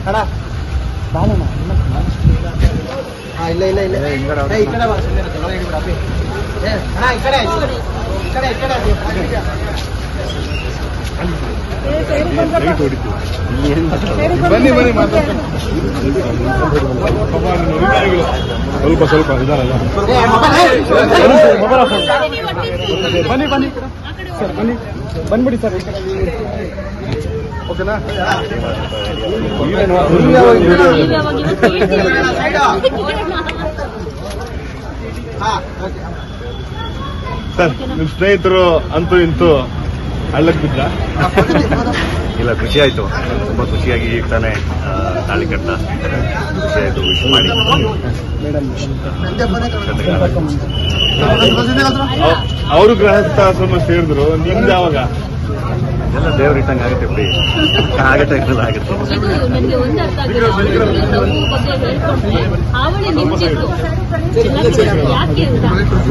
ಅಣ್ಣ ಬಾಳಣ್ಣ ಹಾ ಇಲ್ಲ ಇಲ್ಲ ಇಲ್ಲ ಏ, ಈ ಕಡೆ ಬಾ ಸುಮ್ಮನೆ ತೊಗೊಳಗೆ ಬಿಡು ಅಪ್ಪಿ ಏ ಅಣ್ಣ ಈ ಕಡೆ ಈ ಕಡೆ ಈ ಕಡೆ ಬನ್ನಿ ಬನ್ನಿ ಮಾತಾಡ್ತಾರೆ ಸ್ವಲ್ಪ ಸ್ವಲ್ಪ ಇದಾರಲ್ಲ ಏ, ಮೊಬೈಲ್, ಏ. ಬನ್ನಿ ಬನ್ನಿ ಸರ್ ಬನ್ನಿ ಬಂದ್ಬಿಡಿ ಸರ್ ಈ ಕಡೆ ಓಕೆನಾ ಹಾ ಓಕೆ ಸರ್ ನಿಮ್ ಸ್ನೇಹಿತರು ಅಂತೂ ಇಂತೂ ಹಳ್ಳಕ್ ಬಿದ್ದ ಇಲ್ಲ ಖುಷಿ ಆಯ್ತು ತುಂಬಾ ಖುಷಿಯಾಗಿ ಈಗ ತಾನೇ ಆ, ತಾಳಿ ಕಟ್ಟ ಖುಷಿ ಆಯ್ತು ವಿಶ್ ಮಾಡಿ ಅವರು ಗೃಹಸ್ಥಾಶ್ರಮ ಸೇರಿದ್ರು ನಿಮ್ದು ಯಾವಾಗ ಎಲ್ಲ ದೇವ್ರ ಇಟ್ಟಂಗೆ ಆಗುತ್ತೆ ಬಿಡಿ ಆಗತ್ತೆ ಇರಲ್ಲ ಆಗುತ್ತೆ ಇದು ನನಗೆ ಒಂದು ಅರ್ಥ ಆಗಿಲ್ಲ ಅವಳಿಗೆ ಲವ್ ಬಗ್ಗೆ ಹೇಳ್ಕೊಂಡ್ರೆ ಅವಳಿ ನಿಂತಿತ್ತು ಯಾಕೆ ಅಂತ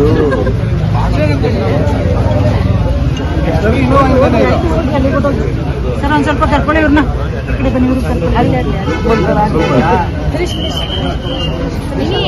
ಸರ್ ಒಂದ್ ಸ್ವಲ್ಪ ಕರ್ಕೊಳ್ಳಿ ಇವ್ರನ್ನ ಈ ಕಡೆ ಬನ್ನಿ ಇವ್ರು ಕರ್ಕೊಳ್ಳಿ ಅಲ್ಲಿ ಅಲ್ಲಿ ನಿನ್ನೆ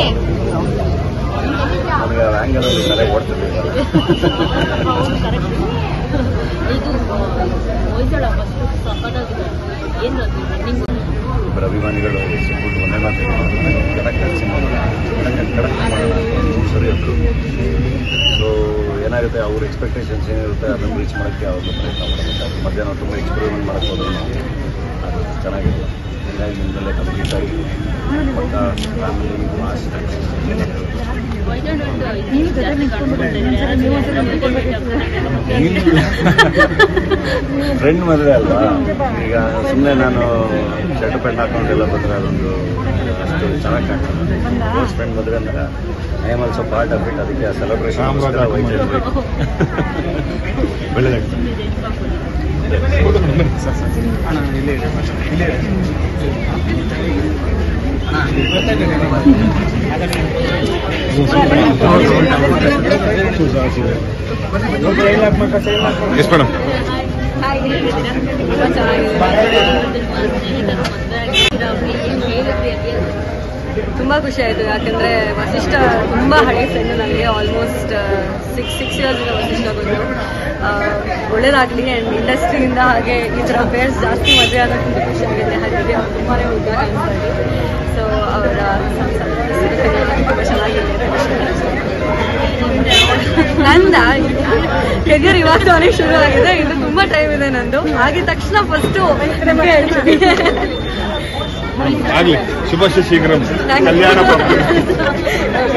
ನನಗೆ ಆಂಗಲ್ ಅಲ್ಲಿ ತಲೆ ಓಡ್ತಿರ್ಲಿಲ್ಲ ಹೌದು, correct. ಇದು ಹೊಯ್ಸಳ ಫಸ್ಟ್ ಸಖತ್ತಾಗಿದೆ ಏನು ಅದು ರನ್ನಿಂಗ್ ಇಬ್ಬರು ಅಭಿಮಾನಿಗಳು ಸಿಕ್ಬಿಟ್ಟು ಒಂದೇ ಮಾತು ಕಡಕ್ ಸಿನಿಮಾ ಕಡಕ್ ಕಡಕ್ ಸರಿ ಅಂದರು ಸೊ ಏನಾಗುತ್ತೆ ಅವ್ರ ಎಕ್ಸ್ಪೆಕ್ಟೇಷನ್ಸ್ ಏನಿರುತ್ತೆ ಅದನ್ನು ರೀಚ್ ಮಾಡೋಕ್ಕೆ ಅವ್ರದ್ದು ಪ್ರಯತ್ನ ಮಾಡಬೇಕು ಮಧ್ಯಾಹ್ನ ತುಂಬ ಎಕ್ಸ್ಪೆರಿಮೆಂಟ್ ಮಾಡಕ್ಕೆ ಹೋದ್ರು ನಾವು ಅದು ಚೆನ್ನಾಗಿದೆ ಹೀಗಾಗಿ ನಿಮ್ಮದಲ್ಲೇ ಕಂಪ್ಲೀಟ್ ಆಗಿ ಪಕ್ಕ ಫ್ಯಾಮಿಲಿ ಮಾಸ್ ನೀವು ಜೊತೆ ನಿಂತ್ಕೊಂಡ್ಬಿಟ್ಟಿದ್ದೀರಿ ನೀವು ಒಂದ್ಸಲ ನಿಂತ್ಕೊಳ್ಬೇಕಾಗ್ತದೆ. ಫ್ರೆಂಡ್ ಮದುವೆ ಅಲ್ವಾ ಈಗ ಸುಮ್ಮನೆ ನಾನು ಶರ್ಟ್ ಪ್ಯಾಂಟ್ ಹಾಕೊಂಡೆಲ್ಲ ಬಂದರೆ ಅದೊಂದು ಅಷ್ಟು ಚೆನ್ನಾಗಿ ಕಾಣ್ತದೆ ಕ್ಲೋಸ್ ಫ್ರೆಂಡ್ ಮದುವೆ ಅಂದ್ರೆ I am also part of it ಅದಕ್ಕೆ ಆ ಸೆಲೆಬ್ರೇಷನ್ ಒಳ್ಳೆದಾಗ್ತದೆ ಎಸ್ ಮೇಡಮ್ ತುಂಬಾ ಚೆನ್ನಾಗಿದೆ ಸ್ನೇಹಿತರು ಮದುವೆ ಆಗಿದ್ದೀರಾ ಅವ್ರಿಗೆ ಏನು ಹೇಳಿದ್ರಿ ಅದೇ ತುಂಬ ಖುಷಿ ಆಯಿತು ಯಾಕಂದರೆ ವಸಿಷ್ಠ ತುಂಬ ಹಳೆ ಫ್ರೆಂಡ್ ನನಗೆ almost six six years Vasishtha ಬಂದು ಒಳ್ಳೇದಾಗಲಿ ಆ್ಯಂಡ್ ಇಂಡಸ್ಟ್ರಿಯಿಂದ ಹಾಗೆ ಈ ಥರ ಪೇರ್ಸ್ ಜಾಸ್ತಿ ಮದುವೆ ಆಗೋದು ತುಂಬ ಖುಷಿ ಆಗಿದೆ ಹಾಗಾಗಿ ಅವ್ರು ತುಂಬಾ ಉದ್ದ ಕಾಣಿಸ್ತಾರೆ ಸೊ ಅವರ ತುಂಬ ಚೆನ್ನಾಗಿದೆ ನಂದ ಕೆರಿಯರ್ ಇವಾಗ ತಾನೇ ಶುರು ಆಗಿದೆ ಇದು ತುಂಬಾ ಟೈಮ್ ಇದೆ ನಂದು ಆಗಿದ ತಕ್ಷಣ ಫಸ್ಟು ಹೇಳ್ತೀನಿ ಆಗ್ಲಿ ಶುಭಾಶಯ ಶೀಘ್ರಂ ಕಲ್ಯಾಣ ಪಕ್ಕ